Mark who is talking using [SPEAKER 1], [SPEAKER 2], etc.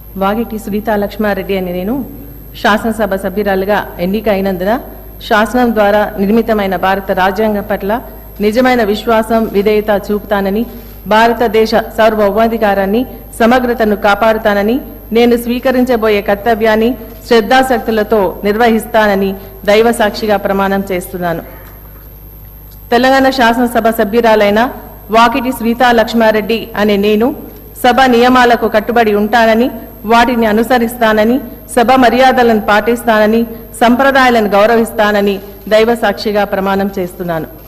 [SPEAKER 1] వాగిటి సునీతా లక్ష్మారెడ్డి అని నేను శాసనసభ సభ్యురాలుగా ఎన్నిక అయినందున శాసనం ద్వారా నిర్మితమైన భారత రాజ్యాంగం పట్ల నిజమైన విశ్వాసం విధేయత చూపుతానని భారతదేశ సార్వభౌమాధికారాన్ని సమగ్రతను కాపాడుతానని నేను స్వీకరించబోయే కర్తవ్యాన్ని శ్రద్ధాశక్తులతో నిర్వహిస్తానని దైవ సాక్షిగా ప్రమాణం చేస్తున్నాను తెలంగాణ శాసనసభ సభ్యురాలైన వాకిటి శ్రీతా లక్ష్మారెడ్డి అనే నేను సభ నియమాలకు కట్టుబడి ఉంటానని వాటిని అనుసరిస్తానని సభ మర్యాదలను పాటిస్తానని సంప్రదాయాలను గౌరవిస్తానని దైవ సాక్షిగా ప్రమాణం చేస్తున్నాను